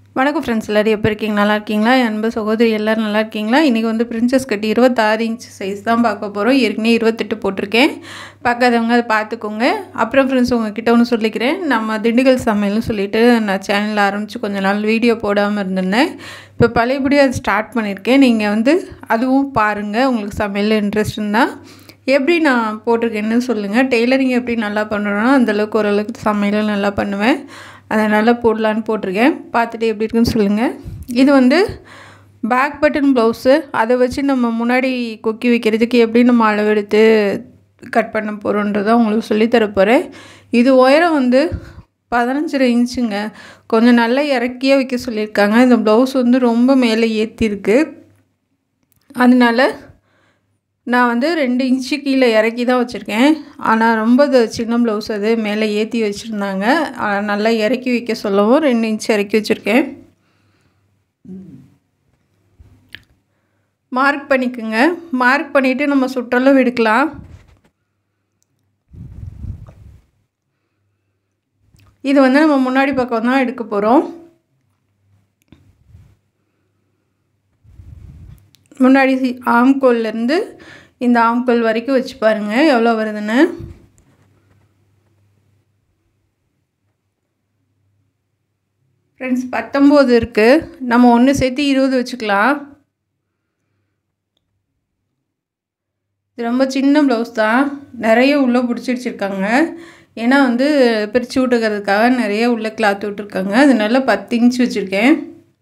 வணக்கம் ஃப்ரெண்ட்ஸ் எல்லோரும் எப்போ இருக்கீங்க நல்லா இருக்கீங்களா என் அன்பு சகோதரி எல்லோரும் நல்லா இருக்கீங்களா இன்றைக்கி வந்து பிரின்சஸ் கட்டி இருபத்தாறு இன்ச் சைஸ் தான் பார்க்க போகிறோம் ஏற்கனவே இருபத்தெட்டு போட்டிருக்கேன் பார்க்காதவங்க அதை பார்த்துக்கோங்க அப்புறம் ஃப்ரெண்ட்ஸ் உங்ககிட்ட ஒன்று சொல்லிக்கிறேன் நம்ம திண்டுக்கல் சமையல்னு சொல்லிட்டு நான் சேனல் ஆரம்பித்து கொஞ்ச நாள் வீடியோ போடாமல் இருந்திருந்தேன் இப்போ பழையபடி அது ஸ்டார்ட் பண்ணியிருக்கேன் நீங்கள் வந்து அதுவும் பாருங்கள் உங்களுக்கு சமையல் இன்ட்ரெஸ்ட் இருந்தால் எப்படி நான் போட்டிருக்கேன்னு சொல்லுங்கள் டெய்லரிங் எப்படி நல்லா பண்ணுறேன்னா அந்தளவுக்கு ஓரளவுக்கு சமையலும் நல்லா பண்ணுவேன் அதை நல்லா போடலான்னு போட்டிருக்கேன் பார்த்துட்டு எப்படி இருக்குன்னு சொல்லுங்கள் இது வந்து பேக் பட்டன் ப்ளவுஸு அதை வச்சு நம்ம முன்னாடி கொக்கி வைக்கிறதுக்கு எப்படி நம்ம அளவெடுத்து கட் பண்ண போகிறோன்றதை உங்களுக்கு சொல்லித்தர போகிறேன் இது உயரம் வந்து பதினஞ்சரை இன்ச்சுங்க கொஞ்சம் நல்லா இறக்கியே வைக்க சொல்லியிருக்காங்க இந்த ப்ளவுஸ் வந்து ரொம்ப மேலே ஏற்றிருக்கு அதனால நான் வந்து ரெண்டு இன்ச்சு கீழே இறக்கி தான் வச்சுருக்கேன் ஆனால் ரொம்ப இது சின்ன ப்ளவுஸ் அது மேலே ஏற்றி வச்சுருந்தாங்க நல்லா இறக்கி வைக்க சொல்லவும் ரெண்டு இன்ச் இறக்கி வச்சுருக்கேன் மார்க் பண்ணிக்கோங்க மார்க் பண்ணிவிட்டு நம்ம சுற்றளவு எடுக்கலாம் இது வந்து நம்ம முன்னாடி பக்கம் தான் எடுக்க போகிறோம் முன்னாடி ஆம்கோல்லேருந்து இந்த ஆம்கோல் வரைக்கும் வச்சு பாருங்கள் எவ்வளோ வருதுன்னு ஃப்ரெண்ட்ஸ் பத்தொம்போது இருக்குது நம்ம ஒன்று சேர்த்து இருபது வச்சுக்கலாம் இது ரொம்ப சின்ன ப்ளவுஸ் தான் நிறைய உள்ளே பிடிச்சி வச்சுருக்காங்க ஏன்னா வந்து பிரித்து விட்டுக்கிறதுக்காக நிறைய உள்ளே கிளாத் விட்டுருக்காங்க அதனால பத்து இன்ச் வச்சுருக்கேன்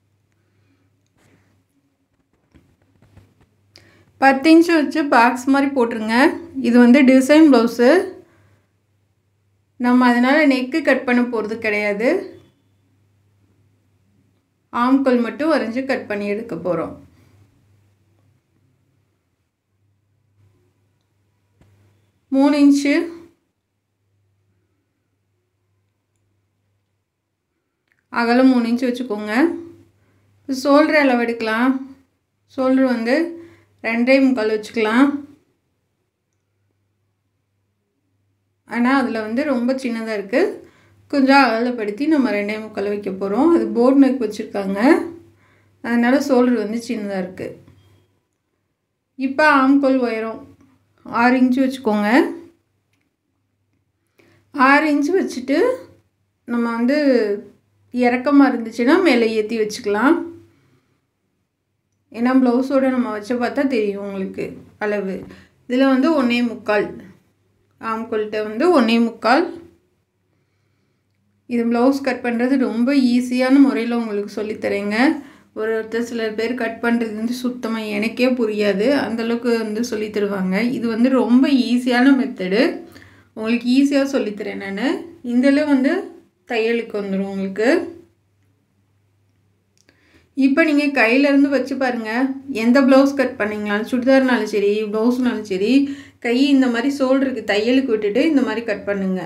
பத்து இன்ச்சு வச்சு பாக்ஸ் மாதிரி போட்டுருங்க இது வந்து டிசைன் ப்ளவுஸு நம்ம அதனால் நெக்கு கட் பண்ண போகிறது கிடையாது ஆம்கோல் மட்டும் வரைஞ்சி கட் பண்ணி எடுக்க போகிறோம் மூணு இன்ச்சு அகலம் மூணு இன்ச்சு வச்சுக்கோங்க சோல்ட்ரு அளவு எடுக்கலாம் சோல்ட்ரு வந்து ரெண்டே முக்கால் வச்சுக்கலாம் ஆனால் அதில் வந்து ரொம்ப சின்னதாக இருக்குது கொஞ்சம் அகலப்படுத்தி நம்ம ரெண்டே முக்கால் வைக்க போகிறோம் அது போர்ட் நெக் வச்சுருக்காங்க அதனால் சோல்டர் வந்து சின்னதாக இருக்குது இப்போ ஆம்கோல் உயரம் ஆறு இன்ச்சு வச்சுக்கோங்க ஆறு இன்ச்சு வச்சுட்டு நம்ம வந்து இறக்கமாக இருந்துச்சுன்னா மேலே ஏற்றி வச்சுக்கலாம் ஏன்னா ப்ளவுஸோடு நம்ம வச்சு பார்த்தா தெரியும் உங்களுக்கு அளவு இதில் வந்து ஒன்றே முக்கால் ஆம்கோல்கிட்ட வந்து ஒன்றே முக்கால் இது ப்ளவுஸ் கட் பண்ணுறது ரொம்ப ஈஸியான முறையில் உங்களுக்கு சொல்லித்தரேங்க ஒரு ஒருத்தர் சில பேர் கட் பண்ணுறது வந்து சுத்தமாக எனக்கே புரியாது அந்தளவுக்கு வந்து சொல்லி தருவாங்க இது வந்து ரொம்ப ஈஸியான மெத்தடு உங்களுக்கு ஈஸியாக சொல்லித்தரேன் நான் இதில் வந்து தையலுக்கு வந்துடும் உங்களுக்கு இப்போ நீங்கள் கையிலேருந்து வச்சு பாருங்கள் எந்த ப்ளவுஸ் கட் பண்ணிங்களாலும் சுடிதார்னாலும் சரி ப்ளவுஸ்னாலும் சரி கை இந்த மாதிரி சோல்டருக்கு தையலுக்கு விட்டுட்டு இந்த மாதிரி கட் பண்ணுங்க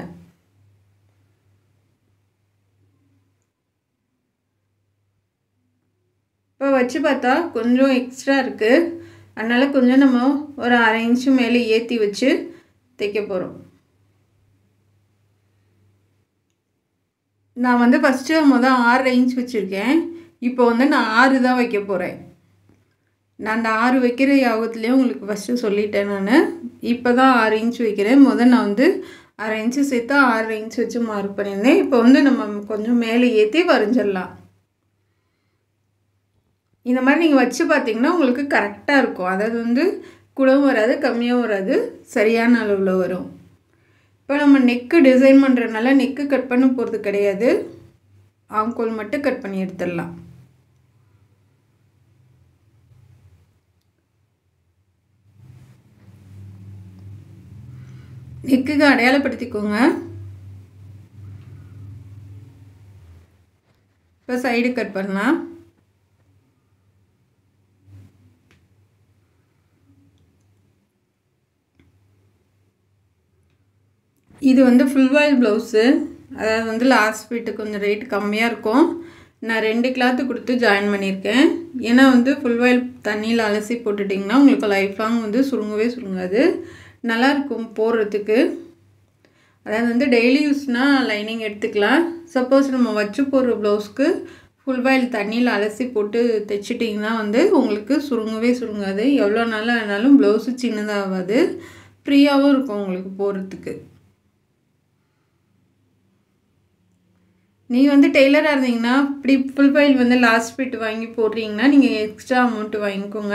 இப்போ வச்சு பார்த்தா கொஞ்சம் எக்ஸ்ட்ரா இருக்குது அதனால் கொஞ்சம் நம்ம ஒரு அரை இன்ச்சு மேலே ஏற்றி வச்சு தைக்க போகிறோம் நான் வந்து ஃபஸ்ட்டு மொதல் ஆறரை இன்ச் வச்சுருக்கேன் இப்போ வந்து நான் ஆறு தான் வைக்க போகிறேன் நான் அந்த ஆறு வைக்கிற யாகத்துலேயும் உங்களுக்கு ஃபஸ்ட்டு சொல்லிட்டேன் நான் இப்போ தான் ஆறு இன்ச் வைக்கிறேன் முதல் நான் வந்து அரை இன்ச்சு சேர்த்து ஆறு இன்ச் வச்சு மார்க் பண்ணியிருந்தேன் இப்போ வந்து நம்ம கொஞ்சம் மேலே ஏற்றி வரைஞ்சிடலாம் இந்த மாதிரி நீங்கள் வச்சு பார்த்தீங்கன்னா உங்களுக்கு கரெக்டாக இருக்கும் அதாவது வந்து கூடவும் வராது கம்மியாகவும் வராது சரியான அளவில் வரும் இப்போ நம்ம நெக்கு டிசைன் பண்ணுறதுனால நெக்கு கட் பண்ண போகிறது கிடையாது ஆம்கோல் மட்டும் கட் பண்ணி எடுத்துடலாம் நெக்குக்கு அடையாளப்படுத்திக்கோங்க இப்போ சைடு கட் பண்ணலாம் இது வந்து ஃபுல் வாயில் ப்ளவுஸு அதாவது வந்து லாஸ்ட் ஃபீட்டு கொஞ்சம் ரேட் கம்மியாக இருக்கும் நான் ரெண்டு கிளாத்து கொடுத்து ஜாயின் பண்ணியிருக்கேன் ஏன்னா வந்து ஃபுல் வாயில் தண்ணியில் அலசி போட்டுட்டிங்கன்னா உங்களுக்கு லைஃப் லாங் வந்து சுருங்கவே சுருங்காது நல்லாயிருக்கும் போடுறதுக்கு அதாவது வந்து டெய்லி யூஸ்னால் லைனிங் எடுத்துக்கலாம் சப்போஸ் நம்ம வச்சு போடுற ப்ளவுஸ்க்கு ஃபுல் பாயில் தண்ணியில் அலசி போட்டு தைச்சிட்டிங்கன்னா வந்து உங்களுக்கு சுருங்கவே சுருங்காது எவ்வளோ நாள் ஆனாலும் ப்ளவுஸு சின்னதாகாது ஃப்ரீயாகவும் இருக்கும் உங்களுக்கு போகிறதுக்கு நீங்கள் வந்து டெய்லராக இருந்தீங்கன்னா இப்படி ஃபுல் பாயில் வந்து லாஸ்ட் பிட் வாங்கி போடுறீங்கன்னா நீங்கள் எக்ஸ்ட்ரா அமௌண்ட்டு வாங்கிக்கோங்க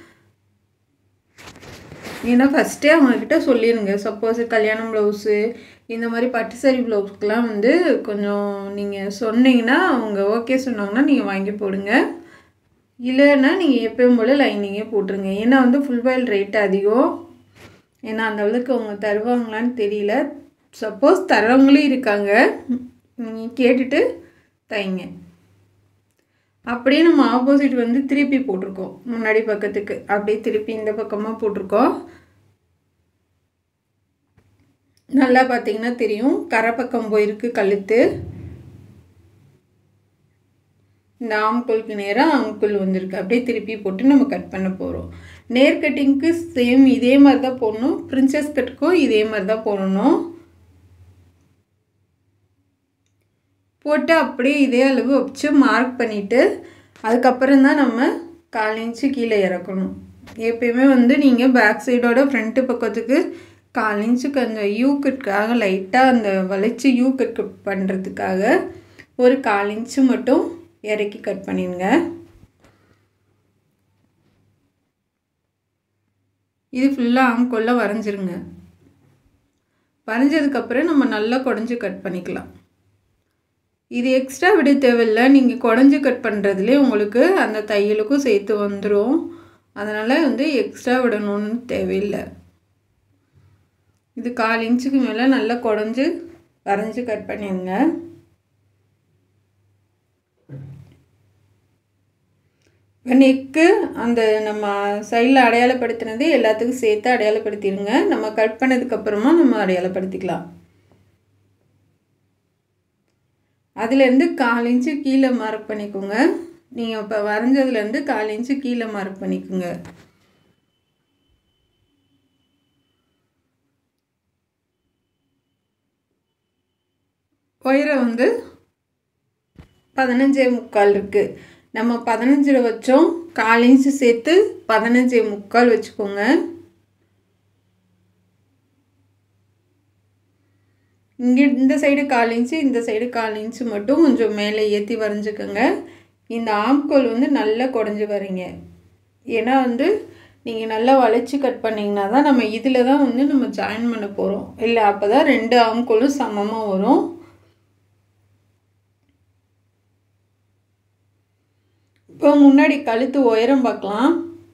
ஏன்னா ஃபஸ்ட்டே அவங்கக்கிட்ட சொல்லிடுங்க சப்போஸ் கல்யாணம் ப்ளவுஸு இந்த மாதிரி பட்டு சாரி ப்ளவுஸ்க்கெலாம் வந்து கொஞ்சம் நீங்கள் சொன்னீங்கன்னா அவங்க ஓகே சொன்னாங்கன்னா நீங்கள் வாங்கி போடுங்க இல்லைன்னா நீங்கள் எப்பயும் போல் லைனிங்கே போட்டுருங்க ஏன்னா வந்து ஃபுல் பாயில் ரேட் அதிகம் ஏன்னா அந்த அளவுக்கு அவங்க தருவாங்களான்னு தெரியல சப்போஸ் தரவங்களும் இருக்காங்க நீங்கள் கேட்டுட்டு தைங்க அப்படியே நம்ம ஆப்போசிட் வந்து திருப்பி போட்டிருக்கோம் முன்னாடி பக்கத்துக்கு அப்படியே திருப்பி இந்த பக்கமாக போட்டிருக்கோம் நல்லா பார்த்தீங்கன்னா தெரியும் கரை பக்கம் போயிருக்கு கழுத்து இந்த ஆம்குளுக்கு நேராக ஆம்குள் வந்திருக்கு அப்படியே திருப்பி போட்டு நம்ம கட் பண்ண போகிறோம் நேர் கட்டிங்க்கு சேம் இதே மாதிரி தான் போடணும் ப்ரின்சஸ் கட்டுக்கும் இதே மாதிரி தான் போடணும் போட்டு அப்படியே இதே அளவு வச்சு மார்க் பண்ணிவிட்டு அதுக்கப்புறம் தான் நம்ம கால் இன்ச்சு கீழே இறக்கணும் எப்பயுமே வந்து நீங்கள் பேக் சைடோட ஃப்ரண்ட்டு பக்கத்துக்கு கால் இன்ச்சுக்கு அந்த யூ கட்காக லைட்டாக அந்த வளைச்சி யூ கட் பண்ணுறதுக்காக ஒரு கால் இன்ச்சு மட்டும் இறக்கி கட் பண்ணிடுங்க இது ஃபுல்லாக ஆம்கொள்ள வரைஞ்சிருங்க வரைஞ்சதுக்கப்புறம் நம்ம நல்லா குடஞ்சி கட் பண்ணிக்கலாம் இது எக்ஸ்ட்ரா விட தேவையில்லை நீங்கள் குடஞ்சி கட் பண்ணுறதுலே உங்களுக்கு அந்த தையலுக்கும் சேர்த்து வந்துடும் அதனால் வந்து எக்ஸ்ட்ரா விடணும்னு தேவையில்லை இது கால் இன்ச்சுக்கு மேலே நல்லா குடஞ்சி வரைஞ்சி கட் பண்ணிடுங்க நெக்கு அந்த நம்ம சைடில் அடையாளப்படுத்தினது எல்லாத்துக்கும் சேர்த்து அடையாளப்படுத்திடுங்க நம்ம கட் பண்ணதுக்கப்புறமா நம்ம அடையாளப்படுத்திக்கலாம் அதுலேருந்து கால் இன்ச்சு கீழே மார்க் பண்ணிக்கோங்க நீங்கள் இப்போ வரைஞ்சதுலேருந்து கால் இன்ச்சு கீழே மார்க் பண்ணிக்கோங்க உயரம் வந்து பதினஞ்சே முக்கால் இருக்குது நம்ம பதினஞ்சில் வச்சோம் கால் இன்ச்சு சேர்த்து பதினஞ்சே முக்கால் வச்சுக்கோங்க இங்கே இந்த சைடு கால் இன்ச்சு இந்த சைடு கால் இன்ச்சு மட்டும் கொஞ்சம் மேலே ஏற்றி வரைஞ்சிக்கோங்க இந்த ஆம்கோல் வந்து நல்லா குடஞ்சி வரீங்க ஏன்னா வந்து நீங்கள் நல்லா வளைச்சி கட் பண்ணிங்கன்னா தான் நம்ம இதில் தான் வந்து நம்ம ஜாயின் பண்ண போகிறோம் இல்லை அப்போ தான் ரெண்டு ஆம்கோலும் சமமாக வரும் இப்போ முன்னாடி கழுத்து உயரம் பார்க்கலாம்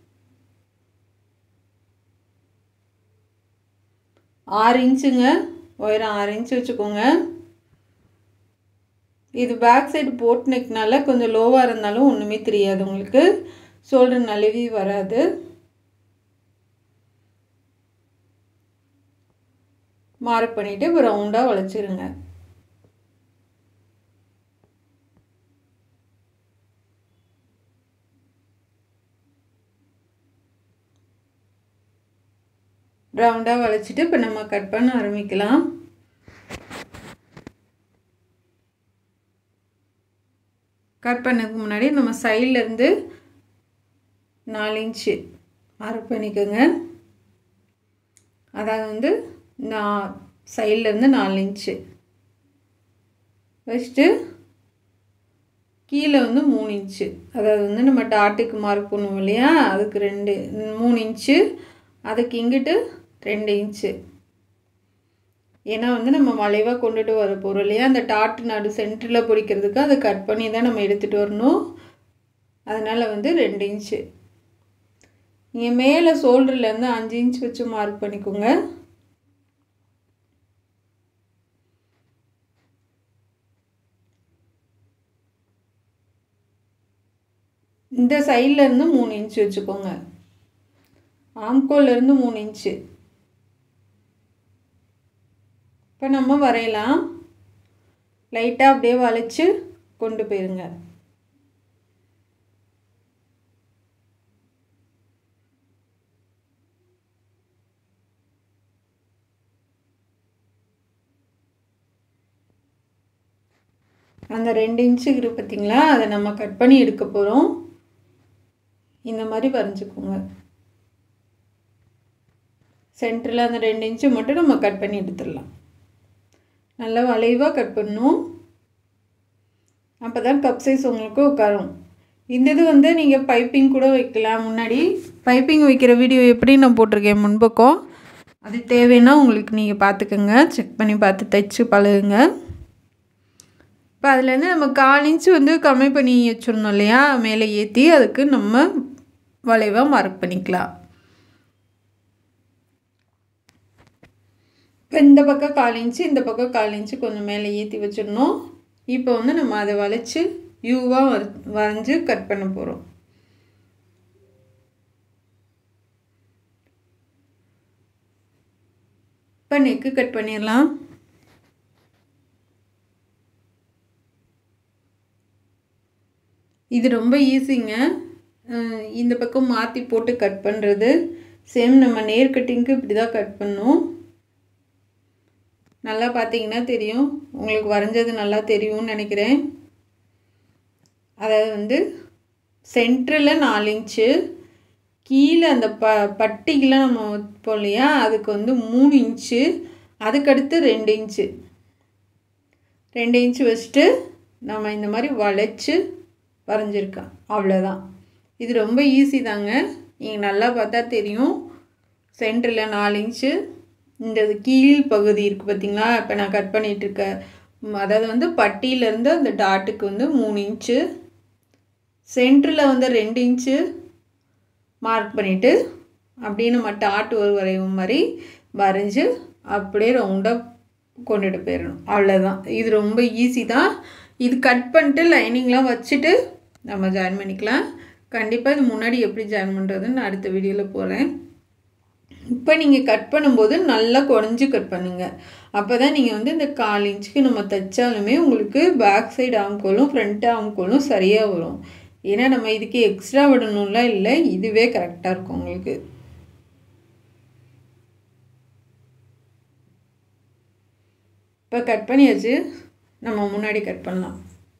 ஆறு இன்ச்சுங்க உயரம் ஆறு இன்ச்சு வச்சுக்கோங்க இது பேக் சைடு போட் நெக்னால கொஞ்சம் லோவாக இருந்தாலும் ஒன்றுமே தெரியாது உங்களுக்கு ஷோல்டர் நழுவி வராது மார்க் பண்ணிவிட்டு இப்போ ரவுண்டாக வளைச்சிருங்க ரவுண்டாக வளைச்சிட்டு இப்போ நம்ம கட் பண்ண ஆரம்பிக்கலாம் கட் பண்ணதுக்கு முன்னாடி நம்ம சைட்லேருந்து நாலு இன்ச்சு மார்க் பண்ணிக்கோங்க அதாவது வந்து நான் சைட்லேருந்து நாலு இன்ச்சு வச்சுட்டு கீழே வந்து மூணு இன்ச்சு அதாவது வந்து நம்ம டாட்டுக்கு மார்க் பண்ணுவோம் இல்லையா அதுக்கு ரெண்டு மூணு இன்ச்சு அதுக்கு இங்கிட்டு ரெண்டு இன்ச்சு ஏன்னா வந்து நம்ம வளைவாக கொண்டுட்டு வர போகிறோம் இல்லையா அந்த டாட்டு நடு சென்டரில் பிடிக்கிறதுக்கு அதை கட் பண்ணி தான் நம்ம எடுத்துகிட்டு வரணும் அதனால் வந்து ரெண்டு இன்ச்சு நீங்கள் மேலே ஷோல்டர்லேருந்து அஞ்சு இன்ச் வச்சு மார்க் பண்ணிக்கோங்க இந்த சைட்லேருந்து மூணு இன்ச் வச்சுக்கோங்க ஆம்கோல்லேருந்து மூணு இன்ச்சு இப்போ நம்ம வரையலாம் லைட்டாக அப்படியே வளைச்சி கொண்டு போயிருங்க அந்த ரெண்டு இன்ச்சு இருக்கு பார்த்தீங்களா அதை நம்ம கட் பண்ணி எடுக்க போகிறோம் இந்த மாதிரி வரைஞ்சிக்கோங்க சென்டரில் அந்த ரெண்டு இன்ச்சு மட்டும் நம்ம கட் பண்ணி எடுத்துடலாம் நல்லா வளைவாக கட் பண்ணணும் அப்போ தான் கப் சைஸ் உங்களுக்கு உட்காரும் இந்த இது வந்து நீங்கள் பைப்பிங் கூட வைக்கலாம் முன்னாடி பைப்பிங் வைக்கிற வீடியோ எப்படி நான் போட்டிருக்கேன் முன்பக்கம் அது தேவைன்னா உங்களுக்கு நீங்கள் பார்த்துக்கோங்க செக் பண்ணி பார்த்து தைச்சு பழகுங்க இப்போ அதுலேருந்து நம்ம கால் இன்ச்சு வந்து கம்மி பண்ணி வச்சுருந்தோம் இல்லையா மேலே ஏற்றி அதுக்கு நம்ம வளைவாக மார்க் பண்ணிக்கலாம் இப்போ இந்த பக்கம் கால் இன்ச்சு இந்த பக்கம் கால் இன்ச்சு கொஞ்சம் மேலே ஏற்றி வச்சிடணும் இப்போ வந்து நம்ம அதை வளைச்சி யூவாக வர வரைஞ்சி கட் பண்ண போகிறோம் இப்போ நெக்கு கட் பண்ணிடலாம் இது ரொம்ப ஈஸிங்க இந்த பக்கம் மாற்றி போட்டு கட் பண்ணுறது சேம் நம்ம நேர் கட்டிங்க்கு இப்படி தான் கட் பண்ணோம் நல்லா பார்த்தீங்கன்னா தெரியும் உங்களுக்கு வரைஞ்சது நல்லா தெரியும்னு நினைக்கிறேன் அதாவது வந்து சென்டரில் நாலு இன்ச்சு கீழே அந்த ப பட்டிக்கெலாம் நம்ம வைப்போம் இல்லையா அதுக்கு வந்து மூணு இன்ச்சு அதுக்கடுத்து ரெண்டு இன்ச்சு ரெண்டு இன்ச்சு வச்சுட்டு நம்ம இந்த மாதிரி வளைச்சி வரைஞ்சிருக்கேன் அவ்வளோதான் இது ரொம்ப ஈஸி தாங்க நீங்கள் நல்லா பார்த்தா தெரியும் சென்டரில் நாலு இன்ச்சு இந்த கீழ் பகுதி இருக்குது பார்த்தீங்களா இப்போ நான் கட் பண்ணிகிட்ருக்க அதாவது வந்து பட்டியிலேருந்து அந்த டாட்டுக்கு வந்து மூணு இன்ச்சு சென்டரில் வந்து ரெண்டு இன்ச்சு மார்க் பண்ணிவிட்டு அப்படியே நம்ம டாட் ஒரு வரையும் மாதிரி வரைஞ்சி அப்படியே ரவுண்டாக கொண்டுட்டு போயிடணும் அவ்வளோதான் இது ரொம்ப ஈஸி தான் இது கட் பண்ணிட்டு லைனிங்லாம் வச்சுட்டு நம்ம ஜாயின் பண்ணிக்கலாம் கண்டிப்பாக இது முன்னாடி எப்படி ஜாயின் பண்ணுறதுன்னு நான் அடுத்த வீடியோவில் போகிறேன் இப்போ நீங்கள் கட் பண்ணும்போது நல்லா குறைஞ்சி கட் பண்ணுங்கள் அப்போ தான் நீங்கள் வந்து இந்த கால் இன்ச்சுக்கு நம்ம தைச்சாலுமே உங்களுக்கு பேக் சைடு ஆம்கோலும் ஃப்ரண்ட் ஆம்கோலும் சரியாக வரும் ஏன்னா நம்ம இதுக்கு எக்ஸ்ட்ரா விடணும்லாம் இல்லை இதுவே கரெக்டாக இருக்கும் உங்களுக்கு இப்போ கட் பண்ணியாச்சு நம்ம முன்னாடி கட் பண்ணலாம்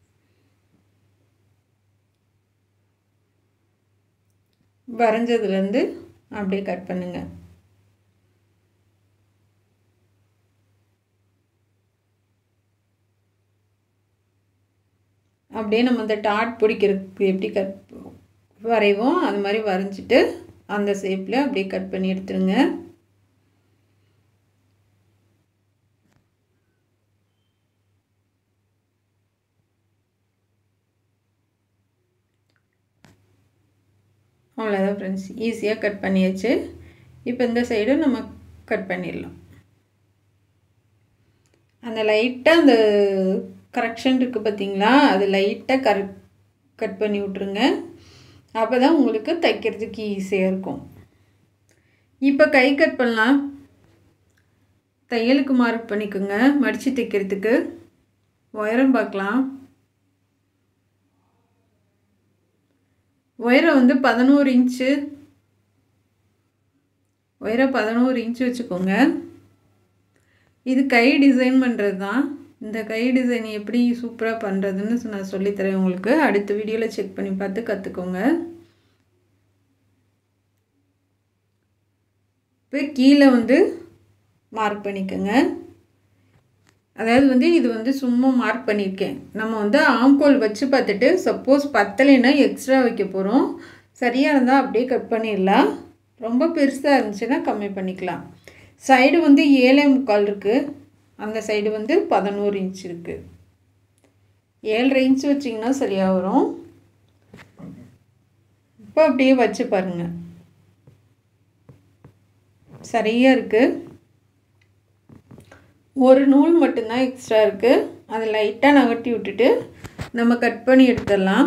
வரைஞ்சதுலேருந்து அப்படியே கட் பண்ணுங்கள் அப்படியே நம்ம அந்த டாட் பிடிக்கிறதுக்கு எப்படி கட் வரைவோம் அது மாதிரி வரைஞ்சிட்டு அந்த ஷேப்பில் அப்படியே கட் பண்ணி எடுத்துருங்க அவ்வளோதான் ஃப்ரெண்ட்ஸ் ஈஸியாக கட் பண்ணியாச்சு இப்போ இந்த சைடும் நம்ம கட் பண்ணிடலாம் அந்த லைட்டாக அந்த கரெக்ஷன் இருக்குது பார்த்தீங்களா அது லைட்டாக கரெ கட் பண்ணி விட்ருங்க அப்போ தான் உங்களுக்கு தைக்கிறதுக்கு ஈஸியாக இருக்கும் இப்போ கை கட் பண்ணலாம் தையலுக்கு மார்க் பண்ணிக்கோங்க மடித்து தைக்கிறதுக்கு உயரம் பார்க்கலாம் உயரம் வந்து பதினோரு இன்ச்சு உயரம் பதினோரு இன்ச்சு வச்சுக்கோங்க இது கை டிசைன் பண்ணுறது தான் இந்த கை டிசைன் எப்படி சூப்பராக பண்ணுறதுன்னு நான் சொல்லித்தரேன் உங்களுக்கு அடுத்த வீடியோவில் செக் பண்ணி பார்த்து கற்றுக்கோங்க இப்போ கீழே வந்து மார்க் பண்ணிக்கோங்க அதாவது வந்து இது வந்து சும்மா மார்க் பண்ணியிருக்கேன் நம்ம வந்து ஆம்கோல் வச்சு பார்த்துட்டு சப்போஸ் பத்தலைன்னா எக்ஸ்ட்ரா வைக்க போகிறோம் சரியாக இருந்தால் அப்படியே கட் பண்ணிடலாம் ரொம்ப பெருசாக இருந்துச்சுன்னா கம்மி பண்ணிக்கலாம் சைடு வந்து ஏழே முக்கால் இருக்குது அந்த சைடு வந்து பதினோரு இன்ச் இருக்குது ஏழரை இன்ச் வச்சிங்கன்னா சரியாக வரும் இப்போ அப்படியே வச்சு பாருங்கள் சரியாக இருக்குது ஒரு நூல் மட்டும்தான் எக்ஸ்ட்ரா இருக்குது அதை லைட்டாக நகட்டி விட்டுட்டு நம்ம கட் பண்ணி எடுத்துடலாம்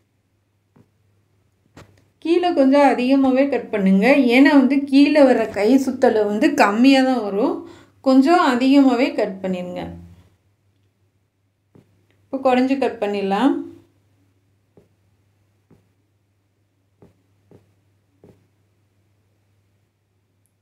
கீழே கொஞ்சம் அதிகமாகவே கட் பண்ணுங்கள் ஏன்னா வந்து கீழே வர கை சுத்தலை வந்து கம்மியாக தான் வரும் கொஞ்சம் அதிகமாகவே கட் பண்ணிடுங்க இப்போ குறைஞ்சி கட் பண்ணிடலாம்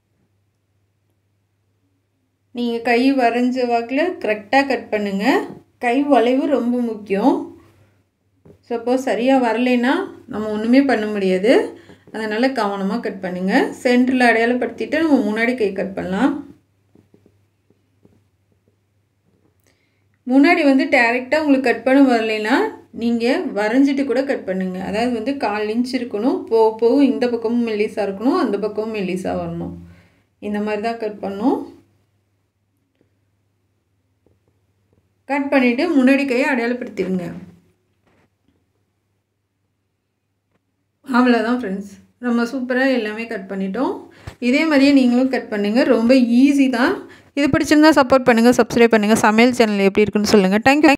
நீங்கள் கை வரைஞ்ச வாக்கில் கரெக்டாக கட் பண்ணுங்கள் கை வளைவு ரொம்ப முக்கியம் சப்போஸ் சரியாக வரலைன்னா நம்ம ஒன்றுமே பண்ண முடியாது அதனால் கவனமாக கட் பண்ணுங்கள் சென்டரில் அடையாளப்படுத்திட்டு நம்ம முன்னாடி கை கட் பண்ணலாம் முன்னாடி வந்து டேரெக்டாக உங்களுக்கு கட் பண்ண வரலைன்னா நீங்கள் வரைஞ்சிட்டு கூட கட் பண்ணுங்கள் அதாவது வந்து கால் இன்ச் இருக்கணும் போக போக இந்த பக்கமும் மெல்லிஸாக இருக்கணும் அந்த பக்கமும் மெல்லிஸாக வரணும் இந்த மாதிரி தான் கட் பண்ணணும் கட் பண்ணிவிட்டு முன்னாடி கையை அடையாளப்படுத்திடுங்க அவ்வளோதான் ஃப்ரெண்ட்ஸ் ரொம்ப சூப்பராக எல்லாமே கட் பண்ணிட்டோம் இதே மாதிரியே நீங்களும் கட் பண்ணுங்கள் ரொம்ப ஈஸி தான் இது பிடிச்சிருந்தா சப்போர்ட் பண்ணுங்கள் சப்ஸ்கிரைப் பண்ணுங்கள் சமையல் சேனல் எப்படி இருக்குன்னு சொல்லுங்கள் தேங்க்யூ